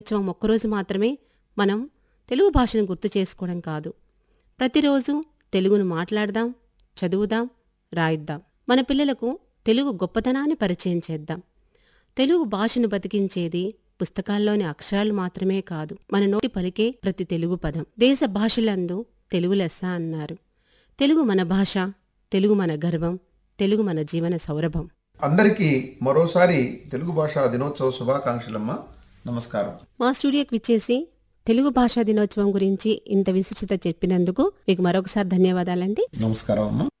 ఉత్సవం ఒక్కరోజు మాత్రమే మనం తెలుగు భాషను గుర్తు చేసుకోవడం కాదు ప్రతిరోజు తెలుగును మాట్లాడదాం చదువుదాం రాయిద్దాం మన పిల్లలకు తెలుగు గొప్పతనాన్ని పరిచయం చేద్దాం తెలుగు భాషను బతికించేది పుస్తకాల్లోని అక్షరాలు మాత్రమే కాదు మన నోటి పలికే ప్రతి తెలుగు పదం దేశ భాషలందు తెలుగు లెస్స అన్నారు తెలుగు మన భాష తెలుగు మన గర్వం తెలుగు మన జీవన సౌరభం అందరికీ మరోసారి తెలుగు భాషా దినోత్సవ శుభాకాంక్షలమ్మ నమస్కారం మా స్టూడియోకి విచ్చేసి తెలుగు భాషా దినోత్సవం గురించి ఇంత విశిష్టత చెప్పినందుకు మీకు మరొకసారి ధన్యవాదాలండి నమస్కారం అమ్మ